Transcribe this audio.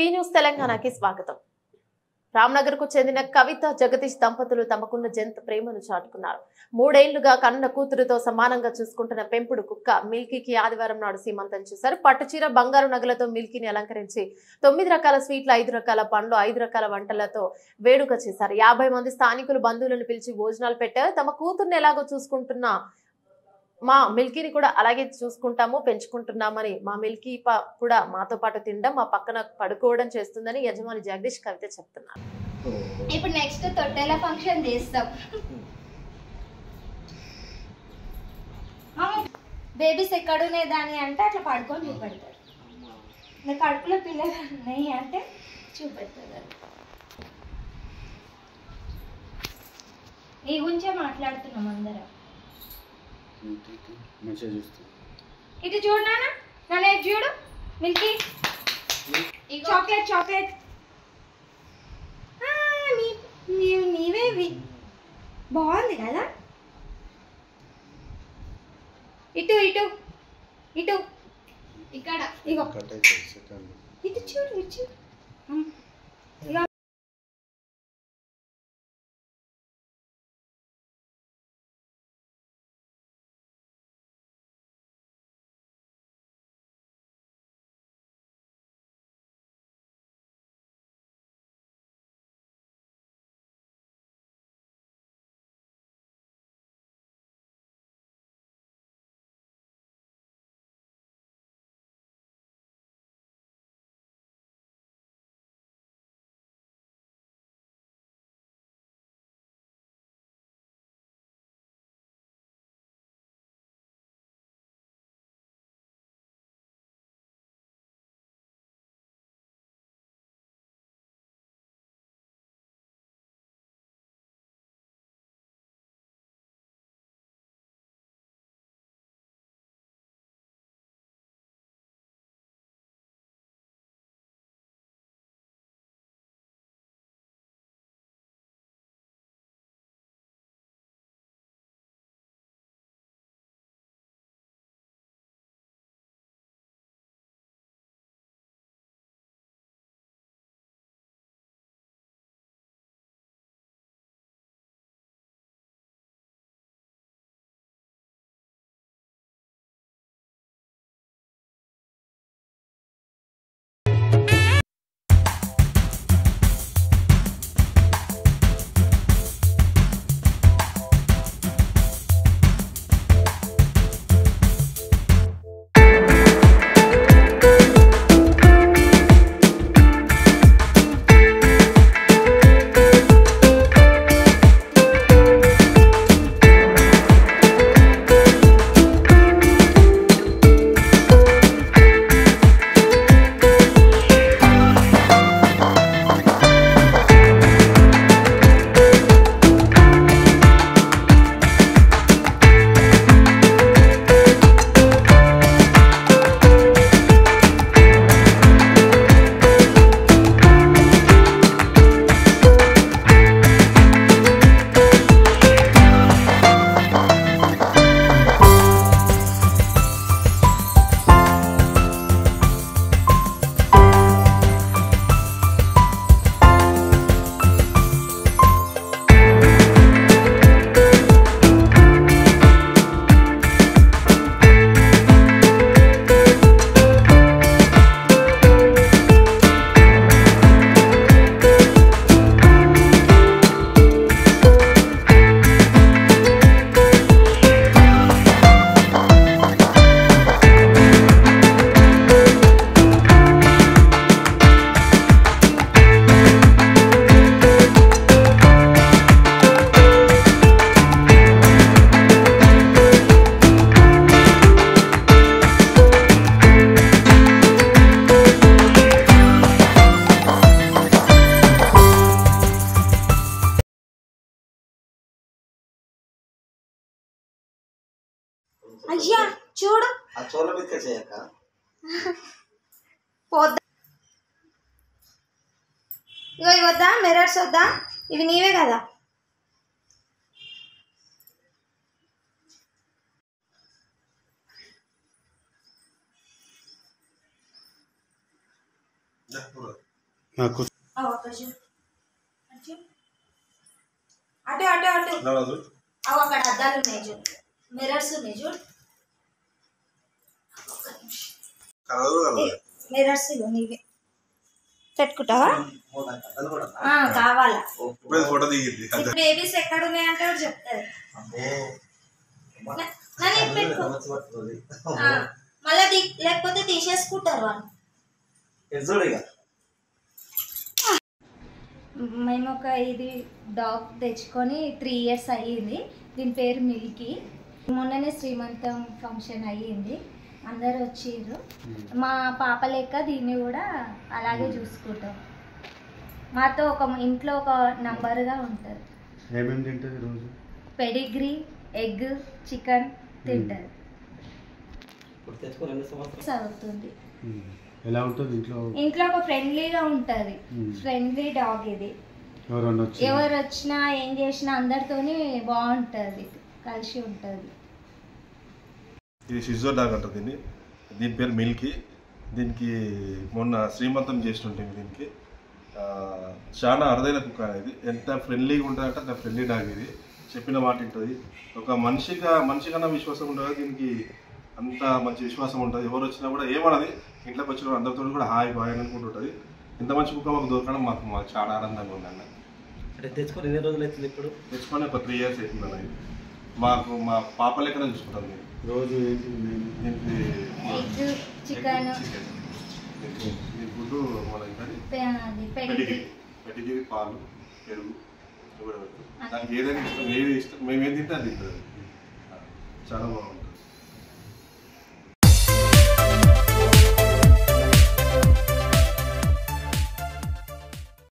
వి news తెలంగాణకి స్వాగతం రామ్నగర్ కు చెందిన కవిత జగదీష్ దంపతులు తమకున్న జంతు ప్రేమను చాటుకున్నారు మూడేళ్లుగా కన్న కూతురుతో సమానంగా చూసుకుంటున్న పెంపుడు కుక్క మిల్కీకి ఆదివారం నాడు సీమంతం చేశారు పట్టుచీర బంగారు నగలతో మిల్కీని అలంకరించి తొమ్మిది రకాల స్వీట్లు ఐదు రకాల పండ్లు ఐదు రకాల వంటలతో వేడుక చేశారు యాభై మంది స్థానికులు బంధువులను పిలిచి భోజనాలు పెట్టారు తమ కూతుర్ని ఎలాగో చూసుకుంటున్న మా మిల్కీని కూడా అలాగే చూసుకుంటాము పెంచుకుంటున్నామని మా మిల్కీ ప- కూడా మాతో పాటు తినడం మా పక్కన పడుకోవడం చేస్తుందని యజమాని జగదీష్ కవిత చెప్తున్నారు ఇప్పుడు నెక్స్ట్ తొట్టెల ఫంక్షన్ చేస్తాం బేబీస్ ఎక్కడున్నాయి దాని అంటే అట్లా పడుకొని చూపెడతారు ఇంకా కడుపులో పిల్లలు ఉన్నాయి అంటే చూపెడతారు ఈ గురించే మాట్లాడుతున్నాం అందరం మంచిగా చూస్తూ ఇటు చూడు నాన్న నన్ను ఇటు చూడు మిల్కీ చాక్లెట్ చాక్లెట్ ఆ, నీ- నీ- నీవే ఇవి బాగుంది కదా ఇటు ఇటు ఇటు ఇక్కడ ఇగో కట్ అవుతుంది సెకండ్ ఇటు చూడు ఇటు చూడు ఉమ్. ఇగో అయ్యా చూడు ఆ చోళ మీదకి చేయక పోద్దా ఇగో ఇవి వద్దా మిరర్స్ వద్దా ఇవి నీవే కదా నాకు అవు అక్కడ చూడు అటు చూడు. అటు అటు అటు అవు అక్కడ అద్దాలు ఉన్నాయి చూడు మిర్రర్స్ ఉన్నాయి చూడు మిర్రర్స్ నీవే పెట్టుకుంటావా ఆ, కావాలా ఫోటో దిగింది ఇప్పుడు బేబీస్ ఎక్కడ ఉన్నాయంటే కూడా చెప్తారు నా- నన్ను ఇది పెట్టుకో ఆ, మళ్ళా తీ- లేకపోతే తీసేసుకుంటారు వాళ్ళు మేము ఒక ఇది డాగ్ తెచ్చుకొని త్రీ ఇయర్స్ అయ్యింది దీని పేరు మిల్కీ మొన్ననే శ్రీమంతం ఫంక్షన్ అయ్యింది అందరు వచ్చిర్రు మా పాప లెక్క దీన్ని కూడా అలాగే చూసుకుంటాం మాతో ఒక ఇంట్లో ఒక నంబర్గా ఉంటుంది ఏమేమి తింటుంది రోజు పెడిగ్రీ ఎగ్ చికెన్ తింటుంది చదువుతుంది ఉమ్. ఎలా ఉంటుంది ఇంట్లో ఇంట్లో ఒక ఫ్రెండ్లీగా ఉంటుంది Hmm. ఫ్రెండ్లీ డాగ్ ఇది ఎవరన్నా వచ్చి ఎవరు వచ్చినా ఏం చేసినా అందరితోని బాగుంటుంది కలిసి ఉంటుంది ఇది షిజో డాగ్ అంటారు దీన్ని దీని పేరు మిల్కీ దీనికి మొన్న శ్రీమంతం చేస్తుంటుంది దీనికి ఆ, చాలా అరుదైన కుక్క అనేది ఎంత ఫ్రెండ్లీగా ఉంటుందంటే అంత ఫ్రెండ్లీ డాగ్ ఇది చెప్పిన మాట ఉంటుంది ఒక మనిషిగా మనిషి కన్నా విశ్వాసం ఉంటుంది దీనికి అంత మంచి విశ్వాసం ఉంటుంది ఎవరు వచ్చినా కూడా ఏమన్నది ఇంట్లోకి వచ్చిన వాళ్ళు అందరితో కూడా హాయ్ బాయ్ అని అనుకుంటుంటుంది ఇంత మంచి కుక్క మాకు దొరకడం మాకు మాకు చాలా ఆనందంగా ఉందన్న అంటే తెచ్చుకొని ఎన్ని రోజులు అవుతుంది ఇప్పుడు తెచ్చుకొని ఒక త్రీ ఇయర్స్ అవుతుంది అన్న ఇది. మాకు మా పాప లెక్కనే చూసుకుంటాం దీన్ని. రోజు ఏంటి మేము దీనికి ఎగ్ చికెన్ చికెన్ దీని గుడ్డు మన ఏంటది అది పెడిగ్రీ పెడిగిరి పెడిగిరి పాలు పెరుగు ఇవి కూడా పెడతాం. దానికి ఏదైనా ఇష్టం ఏది ఇష్టం మేము ఏది తింటే అది తింటుంది చాలా బాగుంటుంది